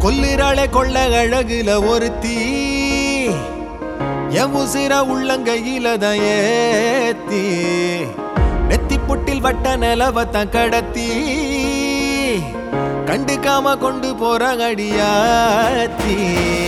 கொல்லுறாளே கொள்ள அழகுல ஒருத்தி என் உசிர உள்ளங்கையில தான் ஏத்தி நெத்தி புட்டில் வட்ட நிலவத்தான் கடத்தி கண்டுக்காம கொண்டு போற அடியாத்தி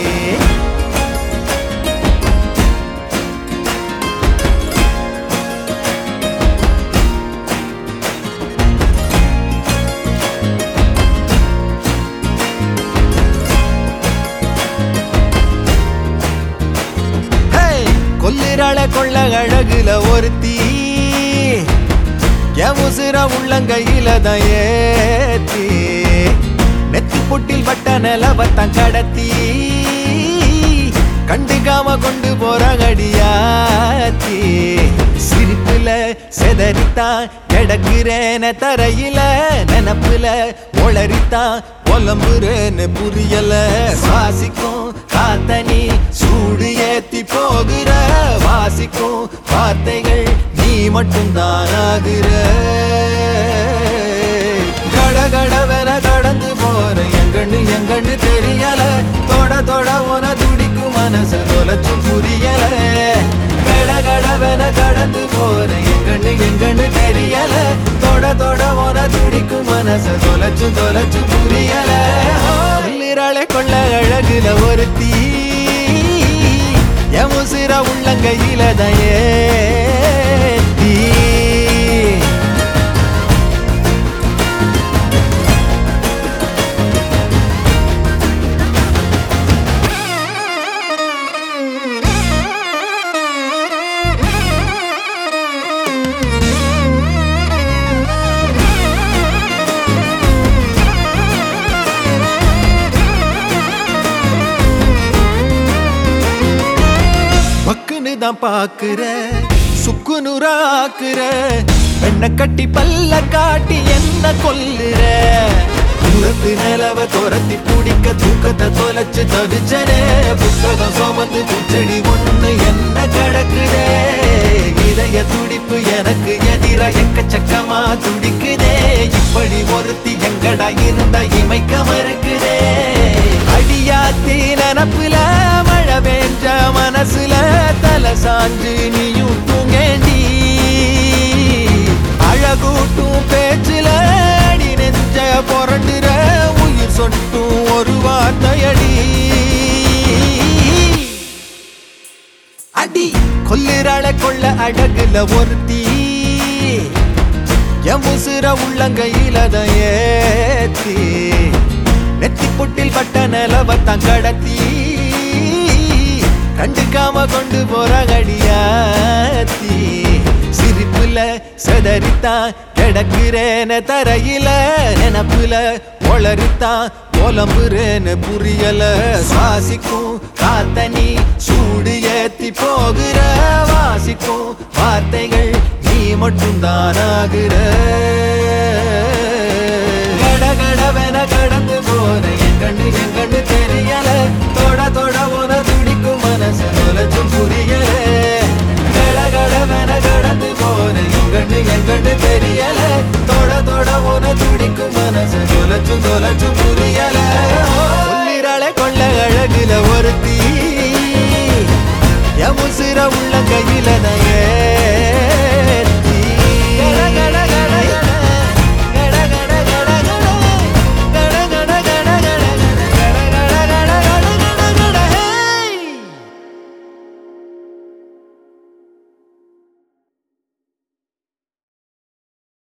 ஹேய்! கொல்லுறாளே கொள்ள அழகுல ஒருத்தி என் உசிர உள்ளங்கையில தான் ஏத்தி நெத்தி புட்டில் வட்ட நிலவத்தான் கடத்தி கண்டுக்காம கொண்டு போற அடியாத்தி சிரிப்புல செதறித்தான் கிடக்குறேன தரையில நினப்புல ஒளரித்தான் புலம்புறேன்னு புரியல சுவாசிக்கும் காத்தனி சூடு ஏத்தி போகிற வாசிக்கும் வார்த்தைகள் நீ மட்டும் தானாகிற கடகடவென கடந்து போற எங்கன்னு எங்கன்னு தெரியல தொட தொட உன துடிக்கும் மனசு தொலைச்சும் புரியல கடகடவென கடந்து போற எங்கன்னு எங்கன்னு தெரியல தொட தொட உன துடிக்கும் மனசு தொலைச்சும் தொலைச்சும் புரியல உள்ளிராளே கொள்ள அழகுல ஒருத்தி என் உசிர உள்ளங்கையில தான் ஏத்தி பக்குன்னு தான் பாக்குற சுக்கு நுறாக்குற பெண்ணை கட்டி பல்ல காட்டி என்ன கொல்லுற தூரத்து நிலவ துரத்தி பிடிக்க தூக்கத்தை தொலைச்சு தவிச்சனே புத்தகம் சுமந்து பூச்செடி ஒண்ணு என்ன கிடக்குதே இதய துடிப்பு எனக்கு எதிர எக்கச்சக்கமா துடிக்குதே இப்படி ஒருத்தி எங்கடா இருந்த இமைக்க மறுக்குதே அடியாத்தி நினப்புல மழை பெஞ்ச மனசுல தலை சாஞ்சு நீயும் தூங்கேண்டி அழகூட்டும் பேச்சுல அடி நெஞ்ச புரண்டுற உயிர் சொட்டும் ஒரு வார்த்தையடி அடி கொல்லுறாள கொள்ள அழகுல ஒருத்தி என் உசுர உள்ளங்கையில தான் ஏத்தி நெத்தி புட்டில் பட்ட நிலவத்தான் கடத்தி கண்டுக்காம கொண்டு போற அடியாத்தி சிரிப்புல செதறித்தான் கிடக்குறேன தரையில நினப்புல ஒளரித்தான் புலம்புறேன்னு புரியல சுவாசிக்கும் காத்தனி சூடு ஏத்தி போகிற வாசிக்கும் வார்த்தைகள் நீ மட்டும் தானாகிற கடகடவென கடந்து போற என் கண்ணு என் கண்ணு தெரியல தொட தொட உன துடிக்கும் மனசு தொலைச்சும் புரியல கடகடவென கடந்து போற என் கண்ணு என் கண்ணு தெரியல தொட தொட உன துடிக்கும் மனசு தொலைச்சும் தொலைச்சும் புரியல சொல்லிராளே கொள்ள அழகுல ஒருத்தி என் உசிர உள்ள கையில தான்